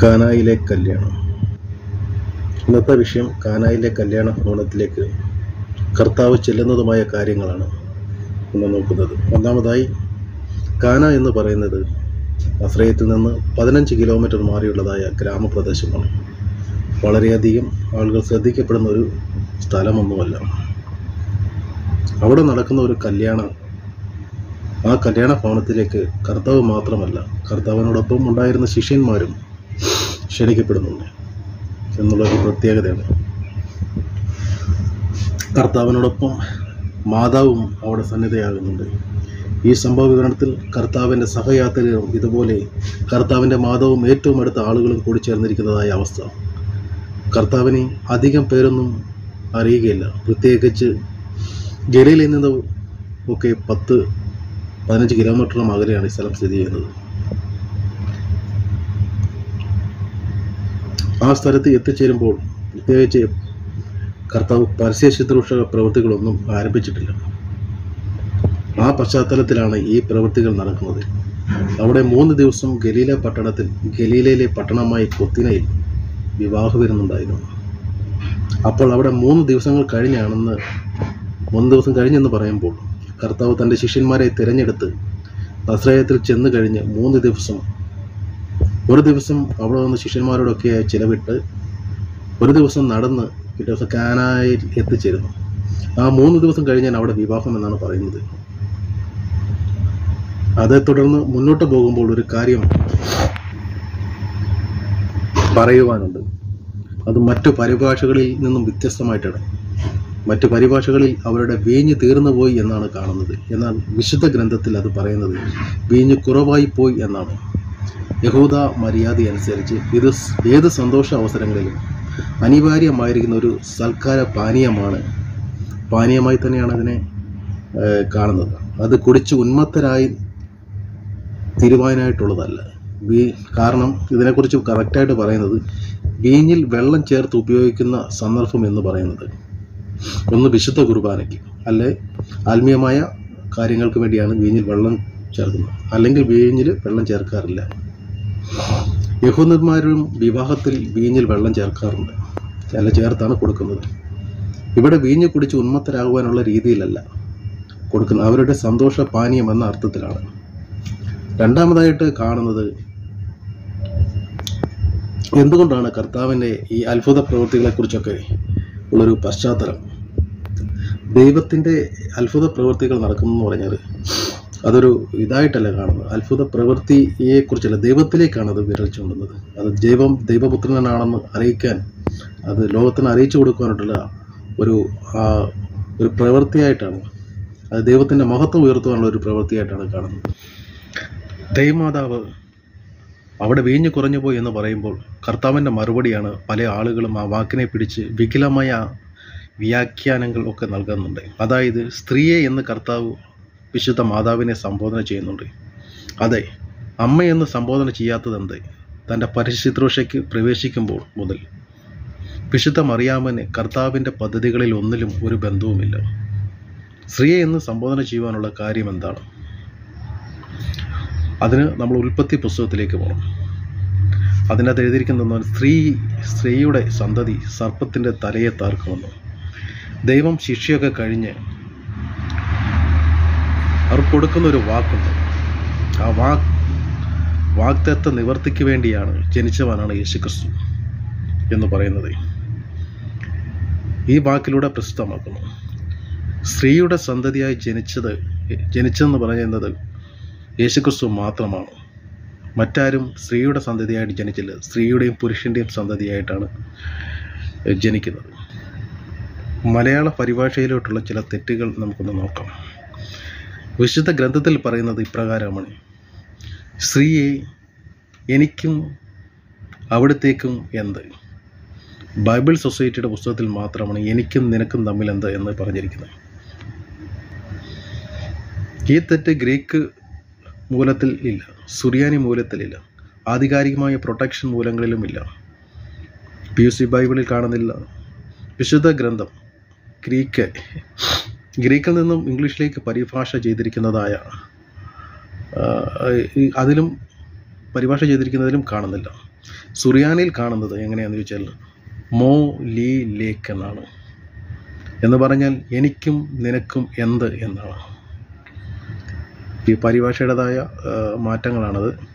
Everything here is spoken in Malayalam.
കാനായിലെ കല്യാണം ഇന്നത്തെ വിഷയം കാനായിലെ കല്യാണ ഭവനത്തിലേക്ക് കർത്താവ് ചെല്ലുന്നതുമായ കാര്യങ്ങളാണ് ഇന്ന് നോക്കുന്നത് ഒന്നാമതായി കാന എന്ന് പറയുന്നത് അസ്രയത്തിൽ നിന്ന് പതിനഞ്ച് കിലോമീറ്റർ മാറിയുള്ളതായ ഗ്രാമപ്രദേശമാണ് വളരെയധികം ആളുകൾ ശ്രദ്ധിക്കപ്പെടുന്ന ഒരു സ്ഥലമൊന്നുമല്ല അവിടെ നടക്കുന്ന ഒരു കല്യാണം ആ കല്യാണ ഭവനത്തിലേക്ക് കർത്താവ് മാത്രമല്ല കർത്താവിനോടൊപ്പം ഉണ്ടായിരുന്ന ശിഷ്യന്മാരും ക്ഷണിക്കപ്പെടുന്നുണ്ട് എന്നുള്ളൊരു പ്രത്യേകതയാണ് കർത്താവിനോടൊപ്പം മാതാവും അവിടെ സന്നിധയാകുന്നുണ്ട് ഈ സംഭവ വിവരണത്തിൽ കർത്താവിൻ്റെ സഹയാത്രികരും ഇതുപോലെ കർത്താവിൻ്റെ മാതാവും ഏറ്റവും അടുത്ത ആളുകളും കൂടി ചേർന്നിരിക്കുന്നതായ അവസ്ഥ കർത്താവിനെ അധികം പേരൊന്നും അറിയുകയില്ല പ്രത്യേകിച്ച് ഗലീലയിൽ നിന്ന് ഒക്കെ പത്ത് പതിനഞ്ച് കിലോമീറ്ററോളം അകലെയാണ് ഈ സ്ഥലം സ്ഥിതി ചെയ്യുന്നത് ആ സ്ഥലത്ത് എത്തിച്ചേരുമ്പോൾ പ്രത്യേകിച്ച് കർത്താവ് പരസ്യ ശുശ്രൂഷ പ്രവൃത്തികളൊന്നും ആരംഭിച്ചിട്ടില്ല ആ പശ്ചാത്തലത്തിലാണ് ഈ പ്രവൃത്തികൾ നടക്കുന്നത് അവിടെ മൂന്ന് ദിവസം ഗലീല പട്ടണത്തിൽ ഗലീലയിലെ പട്ടണമായ കൊത്തിനയിൽ വിവാഹ വരുന്നുണ്ടായിരുന്നു അപ്പോൾ അവിടെ മൂന്ന് ദിവസങ്ങൾ കഴിഞ്ഞാണെന്ന് മൂന്ന് ദിവസം കഴിഞ്ഞെന്ന് പറയുമ്പോൾ കർത്താവ് തൻ്റെ ശിഷ്യന്മാരെ തിരഞ്ഞെടുത്ത് നസ്രയത്തിൽ ചെന്ന് കഴിഞ്ഞ് മൂന്ന് ദിവസം ഒരു ദിവസം അവിടെ വന്ന് ശിഷ്യന്മാരോടൊക്കെ ചിലവിട്ട് ഒരു ദിവസം നടന്ന് പിറ്റേ ദിവസം കാനായിൽ എത്തിച്ചേരുന്നു ആ മൂന്ന് ദിവസം കഴിഞ്ഞാൽ അവിടെ വിവാഹം എന്നാണ് പറയുന്നത് അതേ തുടർന്ന് മുന്നോട്ട് പോകുമ്പോൾ ഒരു കാര്യം പറയുവാനുണ്ട് അത് മറ്റു പരിഭാഷകളിൽ നിന്നും വ്യത്യസ്തമായിട്ടാണ് മറ്റു പരിഭാഷകളിൽ അവരുടെ വീഞ്ഞ് തീർന്നു പോയി എന്നാണ് കാണുന്നത് എന്നാൽ വിശുദ്ധ ഗ്രന്ഥത്തിൽ അത് പറയുന്നത് വീഞ്ഞ് കുറവായി പോയി എന്നാണ് യഹൂദ മര്യാദ അനുസരിച്ച് ഇത് ഏത് സന്തോഷ അവസരങ്ങളിലും അനിവാര്യമായിരിക്കുന്ന ഒരു സൽക്കാര പാനീയമാണ് പാനീയമായി തന്നെയാണ് അതിനെ ഏഹ്, കാണുന്നത് അത് കുടിച്ച് ഉന്മത്തരായി തീരുവാനായിട്ടുള്ളതല്ല വീ കാരണം ഇതിനെക്കുറിച്ച് കറക്റ്റായിട്ട് പറയുന്നത് വീഞ്ഞിൽ വെള്ളം ചേർത്ത് ഉപയോഗിക്കുന്ന സന്ദർഭം എന്ന് പറയുന്നത് ഒന്ന് വിശുദ്ധ കുർബാനയ്ക്ക് അല്ലെ ആത്മീയമായ കാര്യങ്ങൾക്ക് വേണ്ടിയാണ് വീഞ്ഞിൽ വെള്ളം ചേർക്കുന്നത് അല്ലെങ്കിൽ വീഞ്ഞിൽ വെള്ളം ചേർക്കാറില്ല യഹൂദന്മാരും വിവാഹത്തിൽ വീഞ്ഞിൽ വെള്ളം ചേർക്കാറുണ്ട് അല്ല ചേർത്താണ് കൊടുക്കുന്നത് ഇവിടെ വീഞ്ഞ് കുടിച്ച് ഉന്മത്തരാകുവാനുള്ള രീതിയിലല്ല കൊടുക്കുന്നത് അവരുടെ സന്തോഷ പാനീയം എന്ന അർത്ഥത്തിലാണ് രണ്ടാമതായിട്ട് കാണുന്നത് എന്തുകൊണ്ടാണ് കർത്താവിൻ്റെ ഈ അത്ഭുത പ്രവൃത്തികളെക്കുറിച്ചൊക്കെ ഉള്ളൊരു പശ്ചാത്തലം ദൈവത്തിൻ്റെ അത്ഭുത പ്രവൃത്തികൾ നടക്കുന്നു എന്ന് പറഞ്ഞാൽ അതൊരു ഇതായിട്ടല്ല കാണുന്നത് അത്ഭുത പ്രവൃത്തിയെക്കുറിച്ചല്ല ദൈവത്തിലേക്കാണ് അത് വിരൽ ചൂണ്ടുന്നത് അത് ദൈവം ദൈവപുത്രനാണെന്ന് അറിയിക്കാൻ അത് ലോകത്തിന് അറിയിച്ചു കൊടുക്കാനായിട്ടുള്ള ഒരു ആ, ഒരു പ്രവൃത്തിയായിട്ടാണ് അത് ദൈവത്തിൻ്റെ മഹത്വം ഉയർത്തുവാനുള്ള ഒരു പ്രവൃത്തിയായിട്ടാണ് കാണുന്നത് ദൈവമാതാവ് അവിടെ വീഞ്ഞു കുറഞ്ഞു പോയി എന്ന് പറയുമ്പോൾ കർത്താവിൻ്റെ മറുപടിയാണ് പല ആളുകളും ആ വാക്കിനെ പിടിച്ച് വികലമായ വ്യാഖ്യാനങ്ങൾ ഒക്കെ നൽകുന്നുണ്ട് അതായത് സ്ത്രീയെ എന്ന് കർത്താവ് വിശുദ്ധ മാതാവിനെ സംബോധന ചെയ്യുന്നുണ്ട് അതെ അമ്മ എന്ന് സംബോധന ചെയ്യാത്തതെന്ത് തൻ്റെ പരിശുശ്രൂഷയ്ക്ക് പ്രവേശിക്കുമ്പോൾ മുതൽ വിശുദ്ധ മറിയാമന് കർത്താവിൻ്റെ പദ്ധതികളിൽ ഒന്നിലും ഒരു ബന്ധവുമില്ല സ്ത്രീയെ എന്ന് സംബോധന ചെയ്യുവാനുള്ള കാര്യം എന്താണ് അതിന് നമ്മൾ ഉൽപ്പത്തി പുസ്തകത്തിലേക്ക് പോകണം അതിനകത്ത് എഴുതിയിരിക്കുന്ന സ്ത്രീ സ്ത്രീയുടെ സന്തതി സർപ്പത്തിൻ്റെ തലയെ താർക്കുമെന്ന് ദൈവം ശിക്ഷയൊക്കെ കഴിഞ്ഞ് അവർ കൊടുക്കുന്ന ഒരു വാക്കുണ്ട് ആ വാക്ക് വാക്തത്വ നിവർത്തിക്ക് വേണ്ടിയാണ് ജനിച്ചവനാണ് യേശുക്രിസ്തു എന്ന് പറയുന്നത് ഈ വാക്കിലൂടെ പ്രസിദ്ധമാക്കുന്നു സ്ത്രീയുടെ സന്തതിയായി ജനിച്ചത് ജനിച്ചതെന്ന് പറയുന്നത് യേശുക്രിസ്തു മാത്രമാണ് മറ്റാരും സ്ത്രീയുടെ സന്തതിയായിട്ട് ജനിച്ചില്ല സ്ത്രീയുടെയും പുരുഷൻ്റെയും സന്തതിയായിട്ടാണ് ജനിക്കുന്നത് മലയാള പരിഭാഷയിലോട്ടുള്ള ചില തെറ്റുകൾ നമുക്കൊന്ന് നോക്കാം വിശുദ്ധ ഗ്രന്ഥത്തിൽ പറയുന്നത് ഇപ്രകാരമാണ് സ്ത്രീയെ എനിക്കും അവിടത്തേക്കും എന്ത് ബൈബിൾ സൊസൈറ്റിയുടെ പുസ്തകത്തിൽ മാത്രമാണ് എനിക്കും നിനക്കും തമ്മിൽ എന്ത് എന്ന് പറഞ്ഞിരിക്കുന്നത് ഈ തെറ്റ് ഗ്രീക്ക് മൂലത്തിൽ ഇല്ല സുറിയാനി മൂലത്തിലില്ല ആധികാരികമായ പ്രൊട്ടക്ഷൻ മൂലങ്ങളിലുമില്ല പി യു സി ബൈബിളിൽ കാണുന്നില്ല വിശുദ്ധ ഗ്രന്ഥം ഗ്രീക്ക് ഗ്രീക്കിൽ നിന്നും ഇംഗ്ലീഷിലേക്ക് പരിഭാഷ ചെയ്തിരിക്കുന്നതായ ആ, ഈ അതിലും പരിഭാഷ ചെയ്തിരിക്കുന്നതിലും കാണുന്നില്ല സുറിയാനിൽ കാണുന്നത് എങ്ങനെയാണെന്ന് ചോദിച്ചാൽ മോ ലീ ലേക്ക് എന്നാണ് എന്ന് പറഞ്ഞാൽ എനിക്കും നിനക്കും എന്ത് എന്നാണ് ഈ പരിഭാഷയുടേതായ ആ, മാറ്റങ്ങളാണത്